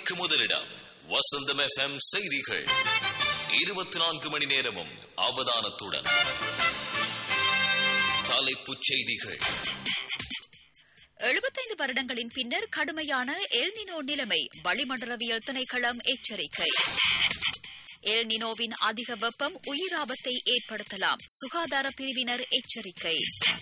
மணிக்கு முதலிடம் வசந்தம் எஃப்எம் செய்திகள் இருபத்தி நான்கு மணி நேரமும் அவதானத்துடன் தலைப்புச் செய்திகள் எழுபத்தைந்து வருடங்களின் பின்னர் கடுமையான எல்னினோ நிலைமை வளிமண்டலவியல் திணைக்களம் எச்சரிக்கை எல்னினோவின் அதிக வெப்பம் உயிராபத்தை ஏற்படுத்தலாம் சுகாதார பிரிவினர் எச்சரிக்கை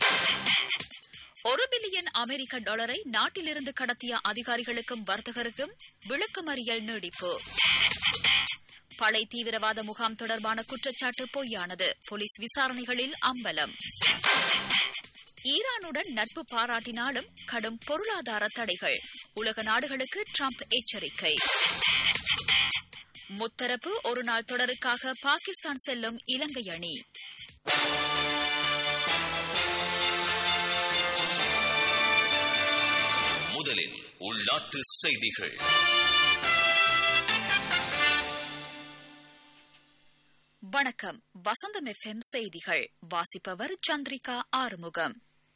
ஒரு பில்லியன் அமெரிக்க டாலரை நாட்டிலிருந்து கடத்திய அதிகாரிகளுக்கும் வர்த்தகருக்கும் விளக்கமறியல் நீடிப்பு படை தீவிரவாத முகாம் தொடர்பான குற்றச்சாட்டு பொய்யானது போலீஸ் விசாரணைகளில் அம்பலம் ஈரானுடன் நட்பு பாராட்டினாலும் கடும் பொருளாதார தடைகள் உலக நாடுகளுக்கு ட்ரம்ப் எச்சரிக்கை முத்தரப்பு ஒருநாள் தொடருக்காக பாகிஸ்தான் செல்லும் இலங்கை அணி முதலில் உள்நாட்டு செய்திகள் வணக்கம் வசந்தம் எஃப்எம் செய்திகள் வாசிப்பவர் சந்திரிகா ஆறுமுகம்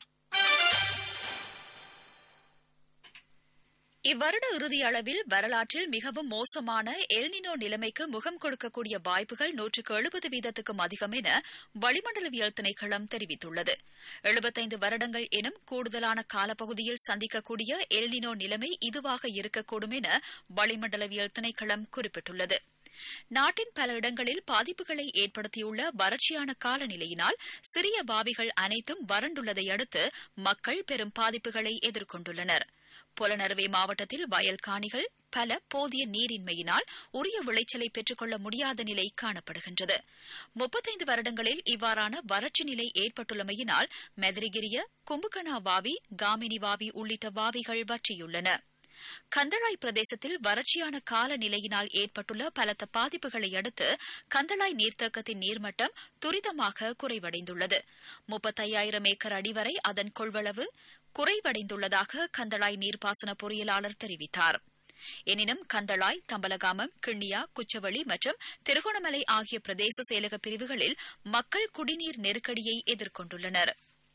இவ்வருட இறுதி அளவில் வரலாற்றில் மிகவும் மோசமான எல்னினோ நிலைமைக்கு முகம் கொடுக்கக்கூடிய வாய்ப்புகள் நூற்றுக்கு எழுபது வீதத்துக்கும் அதிகம் என வளிமண்டலவியல் திணைக்களம் தெரிவித்துள்ளது எழுபத்தைந்து வருடங்கள் எனும் கூடுதலான காலப்பகுதியில் சந்திக்கக்கூடிய எல்னினோ நிலைமை இதுவாக இருக்கக்கூடும் என வளிமண்டலவியல் திணைக்களம் குறிப்பிட்டுள்ளது நாட்டின் பல இடங்களில் பாதிப்புகளை ஏற்படுத்தியுள்ள வறட்சியான காலநிலையினால் சிறிய பாவிகள் அனைத்தும் வறண்டுள்ளதை அடுத்து மக்கள் பெரும் பாதிப்புகளை எதிர்கொண்டுள்ளனர் புலனறுவை மாவட்டத்தில் வயல் காணிகள் பல போதிய நீரின்மையினால் உரிய விளைச்சலை பெற்றுக்கொள்ள முடியாத நிலை காணப்படுகின்றது முப்பத்தைந்து வருடங்களில் இவ்வாறான வறட்சி நிலை ஏற்பட்டுள்ளமையினால் மெதிரிகிரிய கும்புகனா வாவி காமினி வாவி உள்ளிட்ட வாவிகள் வற்றியுள்ளன கந்தளாய் பிரதேசத்தில் வறட்சியான காலநிலையினால் ஏற்பட்டுள்ள பலத்த பாதிப்புகளை அடுத்து கந்தளாய் நீர்த்தேக்கத்தின் நீர்மட்டம் துரிதமாக குறைவடைந்துள்ளது முப்பத்தையாயிரம் ஏக்கர் அடி வரை அதன் கொள்வளவு குறைவடைந்துள்ளதாக கந்தளாய் நீர்ப்பாசன பொறியியலாளர் தெரிவித்தார் எனினும் கந்தளாய் தம்பலகாமம் கிண்ணியா குச்சவெளி மற்றும் திருகோணமலை ஆகிய பிரதேச செயலக பிரிவுகளில் மக்கள் குடிநீர் நெருக்கடியை எதிர்கொண்டுள்ளனா்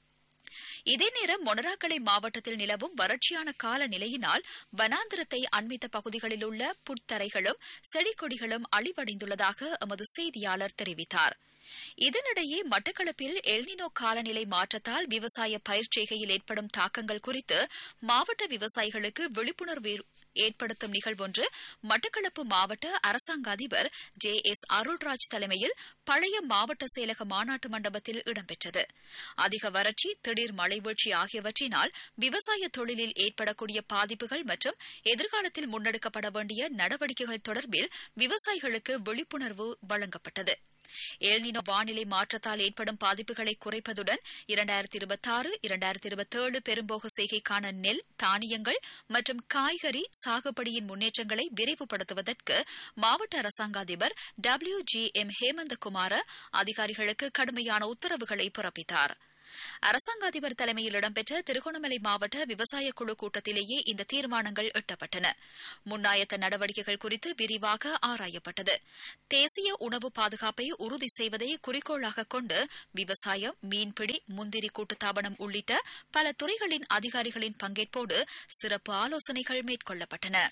இதே நேரம் மொனராக்கலை மாவட்டத்தில் நிலவும் வறட்சியான காலநிலையினால் வனாந்திரத்தை அண்மித்த பகுதிகளில் உள்ள புட்தரைகளும் செடி கொடிகளும் அழிவடைந்துள்ளதாக எமது செய்தியாளர் தெரிவித்தார் இதனிடையே மட்டக்களப்பில் எல்னினோ காலநிலை மாற்றத்தால் விவசாய பயிர் செய்கையில் ஏற்படும் தாக்கங்கள் குறித்து மாவட்ட விவசாயிகளுக்கு விழிப்புணர்வு ஏற்படுத்தும் நிகழ்வொன்று மட்டக்களப்பு மாவட்ட அரசாங்க அதிபர் ஜே எஸ் அருள்ராஜ் தலைமையில் பழைய மாவட்ட செயலக மாநாட்டு மண்டபத்தில் இடம்பெற்றது அதிக வறட்சி திடீர் மழைவீழ்ச்சி ஆகியவற்றினால் விவசாய தொழிலில் ஏற்படக்கூடிய பாதிப்புகள் மற்றும் எதிர்காலத்தில் முன்னெடுக்கப்பட வேண்டிய நடவடிக்கைகள் தொடர்பில் விவசாயிகளுக்கு விழிப்புணர்வு வழங்கப்பட்டது ஏல்னினோ வானிலை மாற்றத்தால் ஏற்படும் பாதிப்புகளை குறைப்பதுடன் இரண்டாயிரத்தி இருபத்தாறு இரண்டாயிரத்தி இருபத்தேழு பெரும்போக செய்கைக்கான நெல் தானியங்கள் மற்றும் காய்கறி சாகுபடியின் முன்னேற்றங்களை விரைவுபடுத்துவதற்கு மாவட்ட அரசாங்க அதிபர் டபிள்யூ ஜி எம் ஹேமந்தகுமார அதிகாரிகளுக்கு கடுமையான உத்தரவுகளை பிறப்பித்தாா் அரசாங்க அதிபர் தலைமையில் இடம்பெற்ற திருகோணமலை மாவட்ட விவசாய குழு கூட்டத்திலேயே இந்த தீர்மானங்கள் எட்டப்பட்டன முன்னாயத்த நடவடிக்கைகள் குறித்து விரிவாக ஆராயப்பட்டது தேசிய உணவு பாதுகாப்பை உறுதி செய்வதை குறிக்கோளாக கொண்டு விவசாயம் மீன்பிடி முந்திரி கூட்டுத்தாபனம் உள்ளிட்ட பல துறைகளின் அதிகாரிகளின் பங்கேற்போடு சிறப்பு ஆலோசனைகள் மேற்கொள்ளப்பட்டன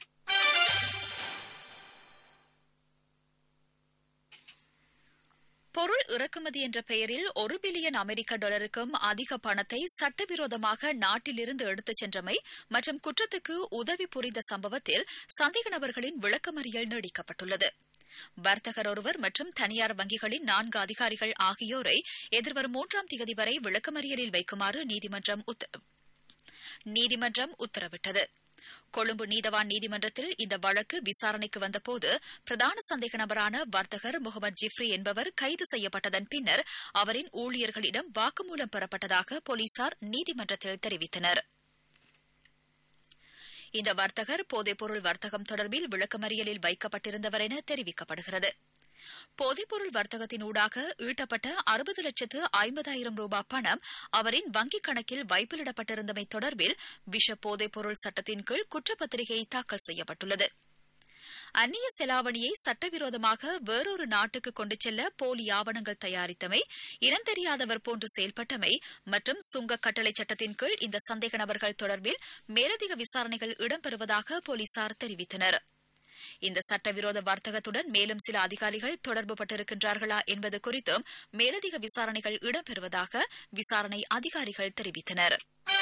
பொருள் இறக்குமதி என்ற பெயரில் ஒரு பில்லியன் அமெரிக்க டாலருக்கும் அதிக பணத்தை சட்டவிரோதமாக நாட்டிலிருந்து எடுத்துச் சென்றமை மற்றும் குற்றத்துக்கு உதவி புரிந்த சம்பவத்தில் சந்தேக நபர்களின் விளக்கமறியல் நீடிக்கப்பட்டுள்ளது வர்த்தகர் ஒருவர் மற்றும் தனியார் வங்கிகளின் நான்கு அதிகாரிகள் ஆகியோரை எதிர்வரும் மூன்றாம் தேதி வரை விளக்கமறியலில் வைக்குமாறு நீதிமன்றம் உத்தரவிட்டது கொழும்பு நீதவான் நீதிமன்றத்தில் இந்த வழக்கு விசாரணைக்கு வந்தபோது பிரதான சந்தேக நபரான வர்த்தகர் முகமது ஜிப்ரி என்பவர் கைது செய்யப்பட்டதன் பின்னர் அவரின் ஊழியர்களிடம் வாக்குமூலம் பெறப்பட்டதாக போலீசார் நீதிமன்றத்தில் தெரிவித்தனர் இந்த வர்த்தகர் போதைப்பொருள் வர்த்தகம் தொடர்பில் விளக்கமறியலில் வைக்கப்பட்டிருந்தவர் என தெரிவிக்கப்படுகிறது போதைப்பொருள் வர்த்தகத்தினூடாக ஈட்டப்பட்ட அறுபது லட்சத்து ஐம்பதாயிரம் ரூபாய் பணம் அவரின் வங்கிக் கணக்கில் வைப்பிலிடப்பட்டிருந்தமை தொடர்பில் விஷ போதைப்பொருள் சட்டத்தின் கீழ் குற்றப்பத்திரிகை தாக்கல் செய்யப்பட்டுள்ளது அந்நிய செலாவணியை சட்டவிரோதமாக வேறொரு நாட்டுக்கு கொண்டு செல்ல போலி ஆவணங்கள் தயாரித்தமை இனந்தெரியாதவர் போன்று செயல்பட்டமை மற்றும் சுங்க கட்டளை சட்டத்தின் கீழ் இந்த சந்தேக நபர்கள் தொடர்பில் மேலதிக விசாரணைகள் இடம்பெறுவதாக போலீசார் தெரிவித்தனா் இந்த சட்டவிரோத வர்த்தகத்துடன் மேலும் சில அதிகாரிகள் தொடர்பு பட்டிருக்கின்றார்களா என்பது குறித்தும் மேலதிக விசாரணைகள் இடம்பெறுவதாக விசாரணை அதிகாரிகள் தெரிவித்தனா்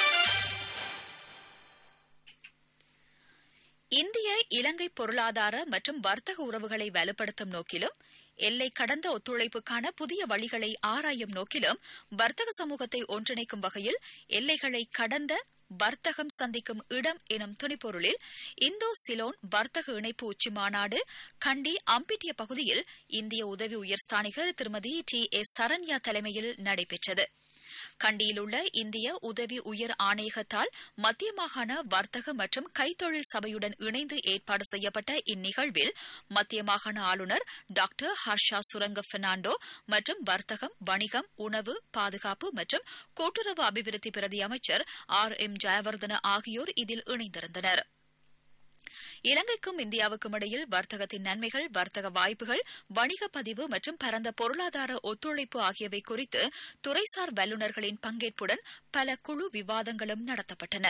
இந்திய இலங்கை பொருளாதார மற்றும் வர்த்தக உறவுகளை வலுப்படுத்தும் நோக்கிலும் எல்லை கடந்த ஒத்துழைப்புக்கான புதிய வழிகளை ஆராயும் நோக்கிலும் வர்த்தக சமூகத்தை ஒன்றிணைக்கும் வகையில் எல்லைகளை கடந்த வர்த்தகம் சந்திக்கும் இடம் எனும் துணிப்பொருளில் இந்தோ சிலோன் வர்த்தக இணைப்பு உச்சி மாநாடு கண்டி அம்பிட்டிய பகுதியில் இந்திய உதவி உயர்ஸ்தானிகர் திருமதி டி எஸ் சரண்யா தலைமையில் நடைபெற்றது கண்டியில் உள்ள இந்திய உதவி உயர் ஆணையகத்தால் மத்திய மாகாண வர்த்தக மற்றும் கைத்தொழில் சபையுடன் இணைந்து ஏற்பாடு செய்யப்பட்ட இந்நிகழ்வில் மத்திய மாகாண ஆளுநர் டாக்டர் ஹர்ஷா சுரங்க பெர்னாண்டோ மற்றும் வர்த்தகம் வணிகம் உணவு பாதுகாப்பு மற்றும் கூட்டுறவு அபிவிருத்தி பிரதி அமைச்சர் ஆர் எம் ஜெயவர்தன ஆகியோர் இதில் இணைந்திருந்தனா் இலங்கைக்கும் இந்தியாவுக்கும் இடையில் வர்த்தகத்தின் நன்மைகள் வர்த்தக வாய்ப்புகள் வணிக பதிவு மற்றும் பரந்த பொருளாதார ஒத்துழைப்பு ஆகியவை குறித்து துறைசார் வல்லுநர்களின் பங்கேற்புடன் பல குழு விவாதங்களும் நடத்தப்பட்டன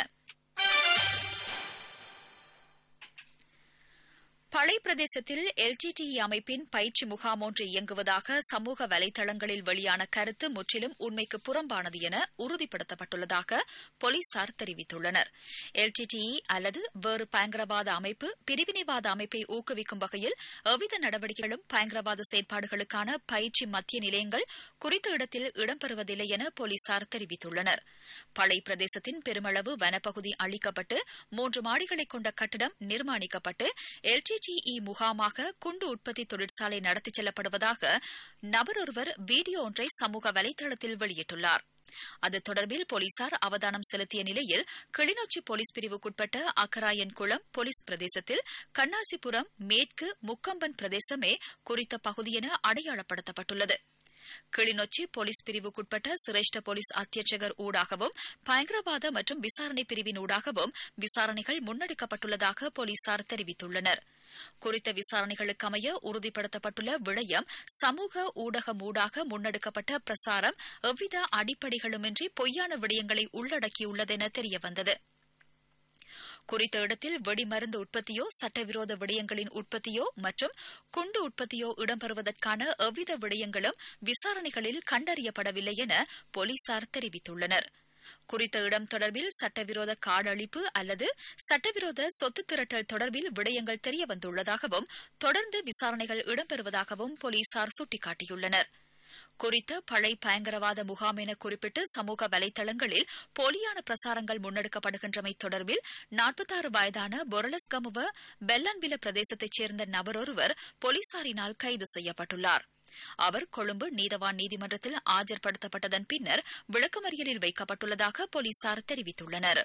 பளை பிரதேசத்தில் எல்டிடிஇ அமைப்பின் பயிற்சி முகாம் ஒன்று இயங்குவதாக சமூக வலைதளங்களில் வெளியான கருத்து முற்றிலும் உண்மைக்கு புறம்பானது என உறுதிப்படுத்தப்பட்டுள்ளதாக போலீசார் தெரிவித்துள்ளனர் எல்டிடிஇ அல்லது வேறு பயங்கரவாத அமைப்பு பிரிவினைவாத அமைப்பை ஊக்குவிக்கும் வகையில் எவ்வித நடவடிக்கைகளும் பயங்கரவாத செயற்பாடுகளுக்கான பயிற்சி மத்திய நிலையங்கள் குறித்த இடத்தில் இடம்பெறுவதில்லை என போலீசார் தெரிவித்துள்ளனர் பளை பிரதேசத்தின் பெருமளவு வனப்பகுதி அளிக்கப்பட்டு மூன்று மாடிகளை கொண்ட கட்டிடம் நிர்மாணிக்கப்பட்டு எல்டிடிஇ முகாமாக குண்டு உற்பத்தி தொழிற்சாலை நடத்திச் செல்லப்படுவதாக நபர் ஒருவர் வீடியோ ஒன்றை சமூக வலைதளத்தில் வெளியிட்டுள்ளார் அது தொடர்பில் போலீசார் அவதானம் செலுத்திய நிலையில் கிளிநொச்சி போலீஸ் பிரிவுக்குட்பட்ட அக்கராயன் குளம் போலீஸ் பிரதேசத்தில் கண்ணாசிபுரம் மேற்கு முக்கம்பன் பிரதேசமே குறித்த பகுதி என அடையாளப்படுத்தப்பட்டுள்ளது கிளிநொச்சி போலீஸ் பிரிவுக்குட்பட்ட சிரேஷ்ட போலீஸ் அத்தியட்சகர் ஊடாகவும் பயங்கரவாத மற்றும் விசாரணை பிரிவின் ஊடாகவும் விசாரணைகள் முன்னெடுக்கப்பட்டுள்ளதாக போலீசார் தெரிவித்துள்ளனர் குறித்த விசாரணைகளுக்கு அமைய உறுதிப்படுத்தப்பட்டுள்ள விடயம் சமூக ஊடகம் ஊடாக முன்னெடுக்கப்பட்ட பிரசாரம் எவ்வித அடிப்படைகளுமின்றி பொய்யான விடயங்களை உள்ளடக்கியுள்ளதென தெரியவந்தது குறித்த இடத்தில் வெடிமருந்து உற்பத்தியோ சட்டவிரோத விடயங்களின் உற்பத்தியோ மற்றும் குண்டு உற்பத்தியோ இடம்பெறுவதற்கான எவ்வித விடயங்களும் விசாரணைகளில் கண்டறியப்படவில்லை என போலீசார் தெரிவித்துள்ளனர் குறித்த இடம் தொடர்பில் சட்டவிரோத காடழிப்பு அல்லது சட்டவிரோத சொத்து திரட்டல் தொடர்பில் விடயங்கள் தெரியவந்துள்ளதாகவும் தொடர்ந்து விசாரணைகள் இடம்பெறுவதாகவும் போலீசார் சுட்டிக்காட்டியுள்ளனா் குறித்த பழை பயங்கரவாத முகாம் என குறிப்பிட்டு சமூக வலைதளங்களில் போலியான பிரசாரங்கள் முன்னெடுக்கப்படுகின்றமை தொடர்பில் நாற்பத்தாறு வயதான பொரலஸ்கமுவ பெல்லன்வில பிரதேசத்தைச் சேர்ந்த நபர் ஒருவர் போலீசாரினால் கைது செய்யப்பட்டுள்ளார் அவர் கொழும்பு நீதவான் நீதிமன்றத்தில் ஆஜர்படுத்தப்பட்டதன் பின்னர் விளக்கமறியலில் வைக்கப்பட்டுள்ளதாக போலீசார் தெரிவித்துள்ளனா்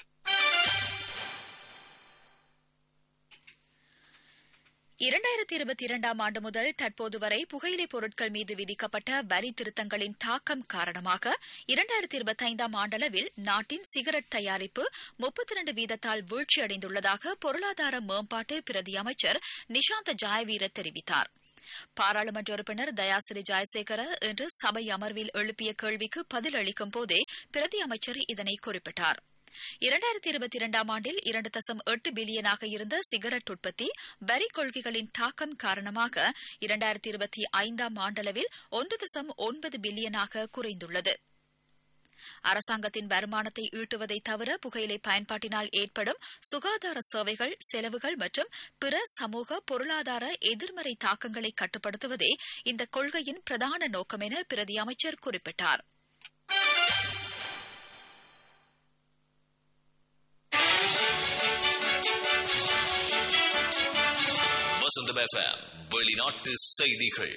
இரண்டாயிரத்தி இருபத்தி இரண்டாம் ஆண்டு முதல் தற்போது வரை புகையிலைப் பொருட்கள் மீது விதிக்கப்பட்ட வரி திருத்தங்களின் தாக்கம் காரணமாக இரண்டாயிரத்தி இருபத்தைந்தாம் ஆண்டளவில் நாட்டின் சிகரெட் தயாரிப்பு முப்பத்தி இரண்டு வீதத்தால் வீழ்ச்சியடைந்துள்ளதாக பொருளாதார மேம்பாட்டு பிரதி அமைச்சர் நிஷாந்த் ஜாயவீர தெரிவித்தார் பாராளுமன்ற உறுப்பினர் தயாசிரி ஜெயசேகர இன்று சபை அமர்வில் எழுப்பிய கேள்விக்கு பதிலளிக்கும் போதே பிரதி அமைச்சர் இதனை குறிப்பிட்டார் இரண்டாயிரத்தி இருபத்தி இரண்டாம் ஆண்டில் இரண்டு தசம் எட்டு பில்லியனாக இருந்த சிகரெட் உற்பத்தி வரி கொள்கைகளின் தாக்கம் காரணமாக இரண்டாயிரத்தி இருபத்தி ஐந்தாம் ஆண்டளவில் ஒன்று தசம் ஒன்பது பில்லியனாக குறைந்துள்ளது அரசாங்கத்தின் வருமானத்தை ஈட்டுவதை தவிர புகையிலை பயன்பாட்டினால் ஏற்படும் சுகாதார சேவைகள் செலவுகள் மற்றும் பிற சமூக பொருளாதார எதிர்மறை தாக்கங்களை கட்டுப்படுத்துவதே இந்த கொள்கையின் பிரதான நோக்கம் என பிரதி அமைச்சர் குறிப்பிட்டார் வசந்தம் எஃப்எம் வெளிநாட்டு செய்திகள்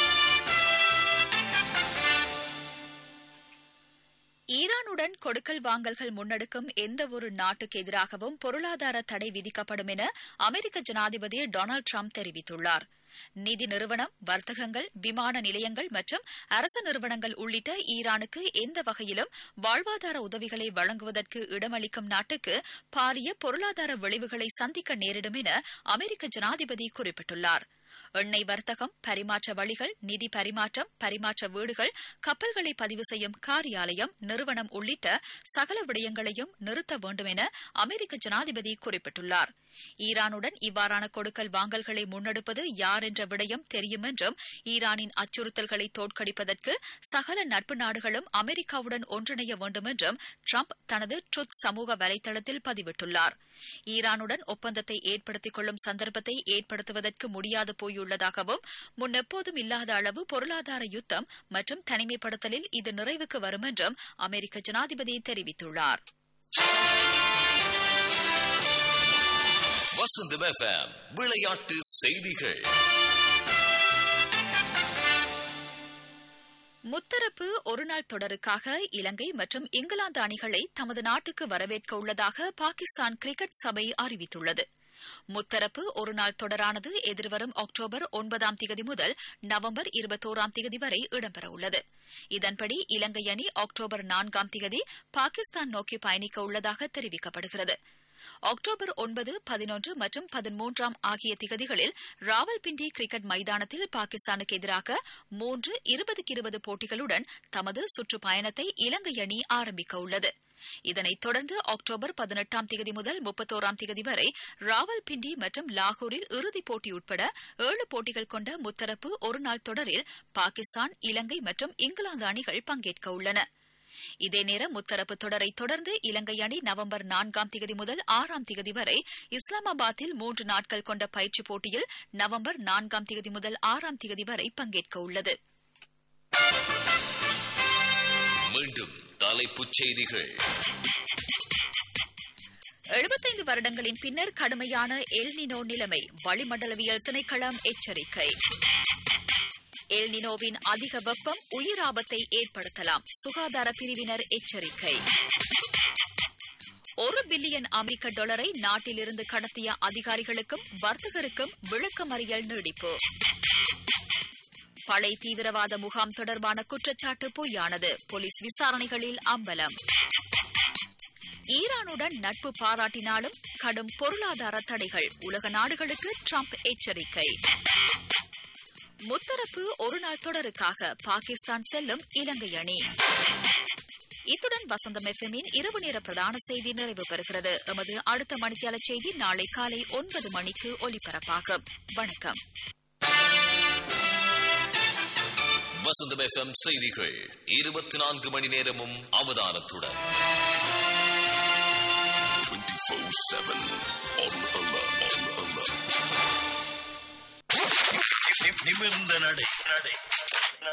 ஈரானுடன் கொடுக்கல் வாங்கல்கள் முன்னெடுக்கும் எந்தவொரு நாட்டுக்கு எதிராகவும் பொருளாதார தடை விதிக்கப்படும் என அமெரிக்க ஜனாதிபதி டொனால்டு டிரம்ப் தெரிவித்துள்ளார் நிதி நிறுவனம் வர்த்தகங்கள் விமான நிலையங்கள் மற்றும் அரசு நிறுவனங்கள் உள்ளிட்ட ஈரானுக்கு எந்த வகையிலும் வாழ்வாதார உதவிகளை வழங்குவதற்கு இடமளிக்கும் நாட்டுக்கு பாரிய பொருளாதார விளைவுகளை சந்திக்க நேரிடும் என அமெரிக்க ஜனாதிபதி குறிப்பிட்டுள்ளார் எண்ணெய் வர்த்தகம் பரிமாற்ற வழிகள் நிதி பரிமாற்றம் பரிமாற்ற வீடுகள் கப்பல்களை பதிவு செய்யும் காரியாலயம் நிறுவனம் உள்ளிட்ட சகல விடயங்களையும் நிறுத்த வேண்டும் என அமெரிக்க ஜனாதிபதி குறிப்பிட்டுள்ளார் ஈரானுடன் இவ்வாறான கொடுக்கல் வாங்கல்களை முன்னெடுப்பது யார் என்ற விடயம் தெரியும் என்றும் ஈரானின் அச்சுறுத்தல்களை தோற்கடிப்பதற்கு சகல நட்பு நாடுகளும் அமெரிக்காவுடன் ஒன்றிணைய வேண்டும் என்றும் ட்ரம்ப் தனது ட்ருத் சமூக வலைதளத்தில் பதிவிட்டுள்ளார் ஈரானுடன் ஒப்பந்தத்தை ஏற்படுத்திக் கொள்ளும் சந்தர்ப்பத்தை ஏற்படுத்துவதற்கு முடியாது போயுள்ளதாகவும் முன்னெப்போதும் இல்லாத அளவு பொருளாதார யுத்தம் மற்றும் தனிமைப்படுத்தலில் இது நிறைவுக்கு வரும் என்றும் அமெரிக்க ஜனாதிபதி தெரிவித்துள்ளார் வசந்தம் எஃப்எம் விளையாட்டு செய்திகள் முத்தரப்பு ஒருநாள் தொடருக்காக இலங்கை மற்றும் இங்கிலாந்து அணிகளை தமது நாட்டுக்கு வரவேற்க உள்ளதாக பாகிஸ்தான் கிரிக்கெட் சபை அறிவித்துள்ளது முத்தரப்பு ஒருநாள் தொடரானது எதிர்வரும் அக்டோபர் ஒன்பதாம் திகதி முதல் நவம்பர் இருபத்தோராம் திகதி வரை இடம்பெறவுள்ளது இதன்படி இலங்கை அணி அக்டோபர் நான்காம் திகதி பாகிஸ்தான் நோக்கி பயணிக்க உள்ளதாக தெரிவிக்கப்படுகிறது அக்டோபர் ஒன்பது பதினொன்று மற்றும் பதிமூன்றாம் ஆகிய திகதிகளில் ராவல்பிண்டி கிரிக்கெட் மைதானத்தில் பாகிஸ்தானுக்கு எதிராக மூன்று இருபதுக்கு இருபது போட்டிகளுடன் தமது சுற்றுப்பயணத்தை இலங்கை அணி ஆரம்பிக்க உள்ளது இதனைத் தொடர்ந்து அக்டோபர் பதினெட்டாம் திகதி முதல் முப்பத்தோராம் திகதி வரை ராவல்பிண்டி மற்றும் லாகூரில் இறுதிப் போட்டி உட்பட ஏழு போட்டிகள் கொண்ட முத்தரப்பு ஒருநாள் தொடரில் பாகிஸ்தான் இலங்கை மற்றும் இங்கிலாந்து அணிகள் பங்கேற்க உள்ளன இதே நேரம் முத்தரப்பு தொடரை தொடர்ந்து இலங்கை அணி நவம்பர் நான்காம் திகதி முதல் ஆறாம் திகதி வரை இஸ்லாமாபாத்தில் மூன்று நாட்கள் கொண்ட பயிற்சி போட்டியில் நவம்பர் நான்காம் திகதி முதல் ஆறாம் திகதி வரை பங்கேற்க உள்ளது மீண்டும் தலைப்புச் செய்திகள் எழுபத்தைந்து வருடங்களின் பின்னர் கடுமையான எல்னினோ நிலைமை வளிமண்டலவியல் திணைக்களம் எச்சரிக்கை எல்னினோவின் அதிக வெப்பம் உயிர் ஆபத்தை ஏற்படுத்தலாம் சுகாதார பிரிவினர் எச்சரிக்கை ஒரு பில்லியன் அமெரிக்க டாலரை நாட்டிலிருந்து கடத்திய அதிகாரிகளுக்கும் வர்த்தகருக்கும் விளக்கமறியல் நீடிப்பு பளை தீவிரவாத முகாம் தொடர்பான குற்றச்சாட்டு பொய்யானது போலீஸ் விசாரணைகளில் அம்பலம் ஈரானுடன் நட்பு பாராட்டினாலும் கடும் பொருளாதார தடைகள் உலக நாடுகளுக்கு ட்ரம்ப் எச்சரிக்கை முத்தரப்பு ஒருநாள் தொடருக்காக பாகிஸ்தான் செல்லும் இலங்கை அணி இத்துடன் வசந்தம் எஃப்எம்மின் இரவு நேர பிரதான செய்தி நிறைவு பெறுகிறது எமது அடுத்த மணித்தியால செய்தி நாளை காலை ஒன்பது மணிக்கு ஒலிபரப்பாகும் வணக்கம் வசந்தம் எஃப்எம் செய்திகள் இருபத்தி நான்கு மணி நேரமும் அவதானத்துடன் 24/7 on alert. On alert. நிமிர்ந்த நடை